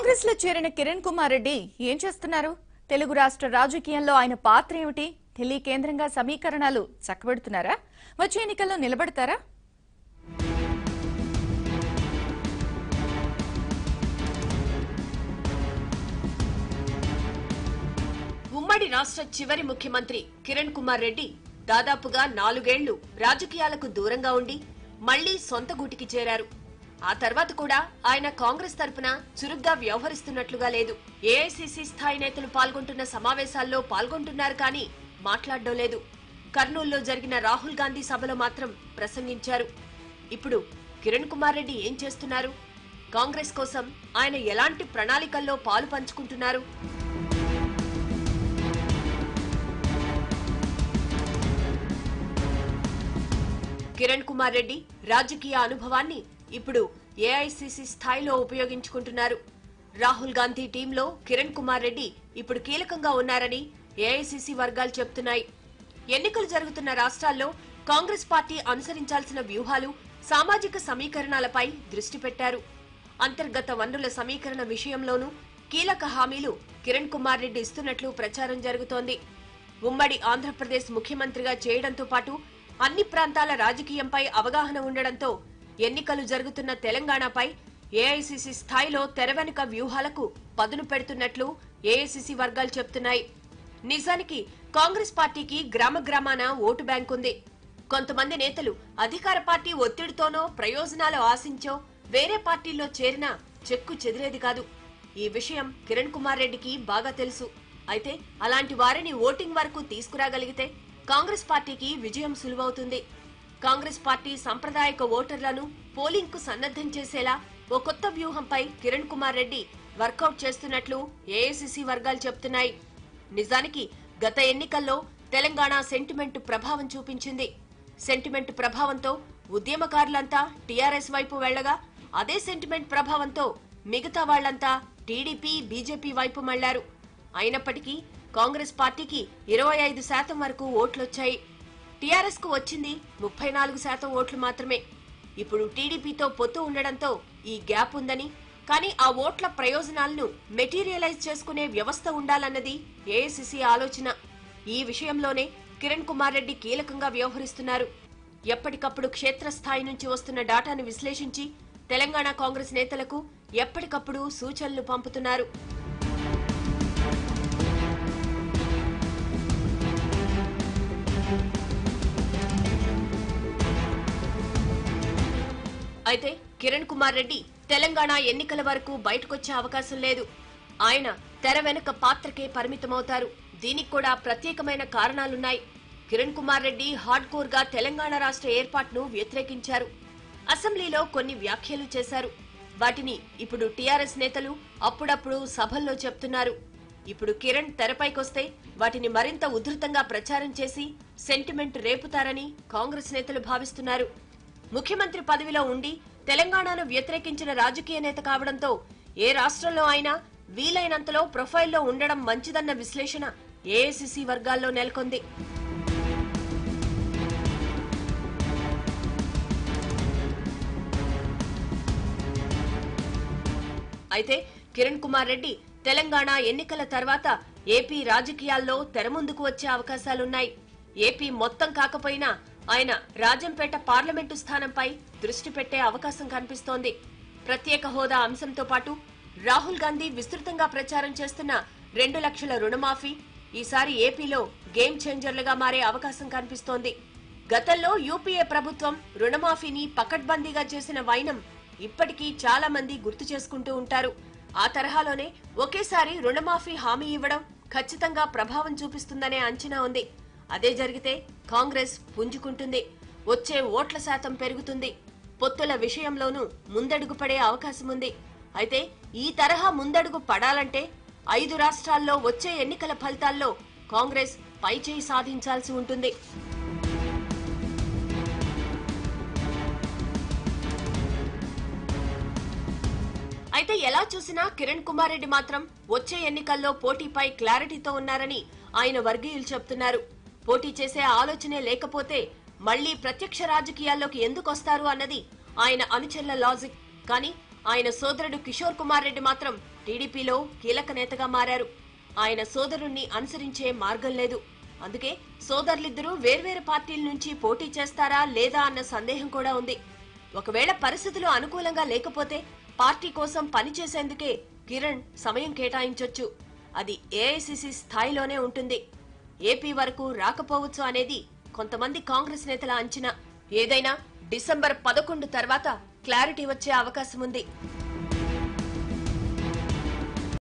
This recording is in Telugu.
కాంగ్రెస్ లో చేరిన కిరణ్ కుమార్ రెడ్డి ఏం చేస్తున్నారు తెలుగు రాష్ట్ర రాజకీయంలో ఆయన పాత్ర ఏమిటి ఢిల్లీ కేంద్రంగా సమీకరణాలు చక్కబెడుతున్నారా వచ్చే ఎన్నికల్లో నిలబడతారా ఉమ్మడి రాష్ట్ర చివరి ముఖ్యమంత్రి కిరణ్ కుమార్ రెడ్డి దాదాపుగా నాలుగేళ్లు రాజకీయాలకు దూరంగా ఉండి మళ్లీ సొంత గూటికి చేరారు ఆ తర్వాత కూడా ఆయన కాంగ్రెస్ తరపున చురుగ్గా వ్యవహరిస్తున్నట్లుగా లేదు ఏఐసిసి స్థాయి నేతలు పాల్గొంటున్న సమావేశాల్లో పాల్గొంటున్నారు కానీ మాట్లాడడం లేదు కర్నూలులో జరిగిన రాహుల్ గాంధీ సభలో మాత్రం ప్రసంగించారు ఇప్పుడు కిరణ్ కుమార్ రెడ్డి ఏం చేస్తున్నారు కాంగ్రెస్ కోసం ఆయన ఎలాంటి ప్రణాళికల్లో పాలు పంచుకుంటున్నారు కిరణ్ కుమార్ రెడ్డి రాజకీయ అనుభవాన్ని ఇప్పుడు ఏఐసిసి స్థాయిలో ఉపయోగించుకుంటున్నారు రాహుల్ గాంధీ టీంలో కిరణ్ కుమార్ రెడ్డి ఇప్పుడు కీలకంగా ఉన్నారని ఏఐసిసి వర్గాలు చెప్తున్నాయి ఎన్నికలు జరుగుతున్న రాష్ట్రాల్లో కాంగ్రెస్ పార్టీ అనుసరించాల్సిన వ్యూహాలు సామాజిక సమీకరణాలపై దృష్టి పెట్టారు అంతర్గత వనరుల సమీకరణ విషయంలోనూ కీలక హామీలు కిరణ్ కుమార్ రెడ్డి ఇస్తున్నట్లు ప్రచారం జరుగుతోంది ఉమ్మడి ఆంధ్రప్రదేశ్ ముఖ్యమంత్రిగా చేయడంతో పాటు అన్ని ప్రాంతాల రాజకీయంపై అవగాహన ఉండడంతో ఎన్నికలు జరుగుతున్న తెలంగాణపై ఏఐసిసి స్థాయిలో తెరవెనుక వ్యూహాలకు పదును పెడుతున్నట్లు ఏఐసిసి వర్గాలు చెప్తున్నాయి నిజానికి కాంగ్రెస్ పార్టీకి గ్రామ గ్రామాన ఓటు బ్యాంక్ ఉంది కొంతమంది నేతలు అధికార పార్టీ ఒత్తిడితోనో ప్రయోజనాలు ఆశించో వేరే పార్టీల్లో చేరినా చెక్కు చెదిరేది కాదు ఈ విషయం కిరణ్ కుమార్ రెడ్డికి బాగా తెలుసు అయితే అలాంటి వారిని ఓటింగ్ వరకు తీసుకురాగలిగితే కాంగ్రెస్ పార్టీకి విజయం సులువవుతుంది కాంగ్రెస్ పార్టీ సాంప్రదాయక ఓటర్లను పోలింగ్ కు సన్నద్ధం చేసేలా ఓ కొత్త వ్యూహంపై కిరణ్ కుమార్ రెడ్డి వర్కౌట్ చేస్తున్నట్లు ఏఐసిసి వర్గాలు చెప్తున్నాయి నిజానికి గత ఎన్నికల్లో తెలంగాణ సెంటిమెంట్ ప్రభావం చూపించింది సెంటిమెంట్ ప్రభావంతో ఉద్యమకారులంతా టీఆర్ఎస్ వైపు వెళ్లగా అదే సెంటిమెంట్ ప్రభావంతో మిగతా వాళ్లంతా టీడీపీ బీజేపీ వైపు మళ్లారు అయినప్పటికీ కాంగ్రెస్ పార్టీకి ఇరవై ఐదు శాతం వరకు ఓట్లొచ్చాయి టీఆర్ఎస్ కు వచ్చింది ముప్పై నాలుగు శాతం ఓట్లు మాత్రమే ఇప్పుడు టీడీపీతో పొత్తు ఉండడంతో ఈ గ్యాప్ ఉందని కానీ ఆ ఓట్ల ప్రయోజనాలను మెటీరియలైజ్ చేసుకునే వ్యవస్థ ఉండాలన్నది ఏఐసిసి ఆలోచన ఈ విషయంలోనే కిరణ్ కుమార్ రెడ్డి కీలకంగా వ్యవహరిస్తున్నారు ఎప్పటికప్పుడు క్షేత్రస్థాయి నుంచి వస్తున్న డాటాను విశ్లేషించి తెలంగాణ కాంగ్రెస్ నేతలకు ఎప్పటికప్పుడు సూచనలు పంపుతున్నారు అయితే కిరణ్ కుమార్ రెడ్డి తెలంగాణ ఎన్నికల వరకు బయటకొచ్చే అవకాశం లేదు ఆయన తెర వెనుక పాత్రకే పరిమితమవుతారు దీనికి కూడా ప్రత్యేకమైన కారణాలున్నాయి కిరణ్ కుమార్ రెడ్డి హార్డ్ కోర్ గా తెలంగాణ రాష్ట్ర ఏర్పాటును వ్యతిరేకించారు అసెంబ్లీలో కొన్ని వ్యాఖ్యలు చేశారు వాటిని ఇప్పుడు టీఆర్ఎస్ నేతలు అప్పుడప్పుడు సభల్లో చెప్తున్నారు ఇప్పుడు కిరణ్ తెరపైకొస్తే వాటిని మరింత ఉధృతంగా ప్రచారం చేసి సెంటిమెంట్ రేపుతారని కాంగ్రెస్ నేతలు భావిస్తున్నారు ముఖ్యమంత్రి పదవిలో ఉండి తెలంగాణను వ్యతిరేకించిన రాజకీయ నేత కావడంతో ఏ రాష్ట్రంలో అయినా వీలైనంతలో ప్రొఫైల్లో ఉండడం మంచిదన్న విశ్లేషణ ఏఐసిసి వర్గాల్లో నెలకొంది అయితే కిరణ్ కుమార్ రెడ్డి తెలంగాణ ఎన్నికల తర్వాత ఏపీ రాజకీయాల్లో తెరముందుకు వచ్చే అవకాశాలున్నాయి ఏపీ మొత్తం కాకపోయినా ఆయన రాజంపేట పార్లమెంటు స్థానంపై దృష్టి పెట్టే అవకాశం కనిపిస్తోంది ప్రత్యేక హోదా అంశంతో పాటు రాహుల్ గాంధీ విస్తృతంగా ప్రచారం చేస్తున్న రెండు లక్షల రుణమాఫీ ఈసారి ఏపీలో గేమ్ చేంజర్లుగా మారే అవకాశం కనిపిస్తోంది గతంలో యూపీఏ ప్రభుత్వం రుణమాఫీని పకడ్బందీగా చేసిన వైనం ఇప్పటికీ చాలా మంది గుర్తు చేసుకుంటూ ఉంటారు ఆ తరహాలోనే ఒకేసారి రుణమాఫీ హామీ ఇవ్వడం ఖచ్చితంగా ప్రభావం చూపిస్తుందనే అంచనా ఉంది అదే జరిగితే కాంగ్రెస్ పుంజుకుంటుంది వచ్చే ఓట్ల శాతం పెరుగుతుంది పొత్తుల విషయంలోనూ ముందడుగు పడే అవకాశం ఉంది అయితే ఈ తరహా ముందడుగు పడాలంటే ఐదు రాష్ట్రాల్లో వచ్చే ఎన్నికల ఫలితాల్లో కాంగ్రెస్ పైచేయి సాధించాల్సి ఉంటుంది అయితే ఎలా చూసినా కిరణ్ కుమార్ రెడ్డి మాత్రం వచ్చే ఎన్నికల్లో పోటీపై క్లారిటీతో ఉన్నారని ఆయన వర్గీయులు చెప్తున్నారు పోటీ చేసే ఆలోచనే లేకపోతే మళ్లీ ప్రత్యక్ష రాజకీయాల్లోకి ఎందుకు వస్తారు అన్నది ఆయన అనుచరుల లాజిక్ కానీ ఆయన సోదరుడు కిషోర్ కుమార్ రెడ్డి మాత్రం టీడీపీలో కీలక నేతగా మారారు ఆయన సోదరుణ్ణి అనుసరించే మార్గం లేదు అందుకే సోదరులిద్దరూ వేర్వేరు పార్టీల నుంచి పోటీ చేస్తారా లేదా అన్న సందేహం కూడా ఉంది ఒకవేళ పరిస్థితులు అనుకూలంగా లేకపోతే పార్టీ కోసం పనిచేసేందుకే కిరణ్ సమయం కేటాయించొచ్చు అది ఏఐసిసి స్థాయిలోనే ఉంటుంది ఏపీ వరకు రాకపోవచ్చు అనేది కొంతమంది కాంగ్రెస్ నేతల అంచనా ఏదైనా డిసెంబర్ పదకొండు తర్వాత క్లారిటీ వచ్చే అవకాశం ఉంది